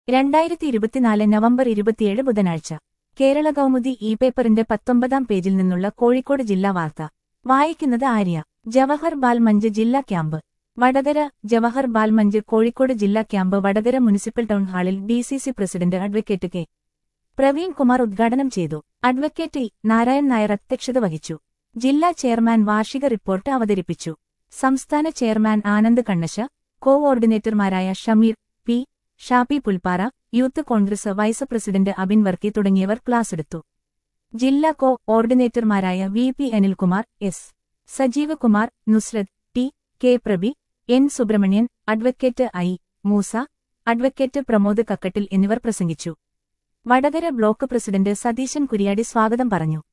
രണ്ടായിരത്തി ഇരുപത്തിനാല് നവംബർ ഇരുപത്തിയേഴ് ബുധനാഴ്ച കേരള കൗമുദി ഇ പേപ്പറിന്റെ പത്തൊമ്പതാം പേജിൽ നിന്നുള്ള കോഴിക്കോട് ജില്ലാ വാർത്ത വായിക്കുന്നത് ആര്യ ജവഹർ ബാൽ മഞ്ച് ജില്ലാ ക്യാമ്പ് വടകര ജവഹർ ബാൽ മഞ്ച് കോഴിക്കോട് ജില്ലാ ക്യാമ്പ് വടകര മുനിസിപ്പൽ ടൗൺ ഹാളിൽ D C C president advocate K Praveen Kumar ഉദ്ഘാടനം ചെയ്തു അഡ്വക്കേറ്റ് ഇ. നാരായൺ നായർ അധ്യക്ഷത വഹിച്ചു ജില്ലാ ചെയർമാൻ വാർഷിക റിപ്പോർട്ട് അവതരിപ്പിച്ചു സംസ്ഥാന ചെയർമാൻ ആനന്ദ് കണ്ണശ കോഓർഡിനേറ്റർമാരായ Shameer P Shappi Pulpara youth Congress vice president Abin Varkey തുടങ്ങിയവർ ക്ലാസെടുത്തു ജില്ലാ കോ ഓർഡിനേറ്റർമാരായ V P Anilkumar S Sajeev Kumar Nusrath T K Prabi N Subramanian advocate I Moosa advocate Pramod Kakkattil എന്നിവർ പ്രസംഗിച്ചു വടകര ബ്ലോക്ക് പ്രസിഡന്റ് സതീശൻ കുരിയാടി സ്വാഗതം പറഞ്ഞു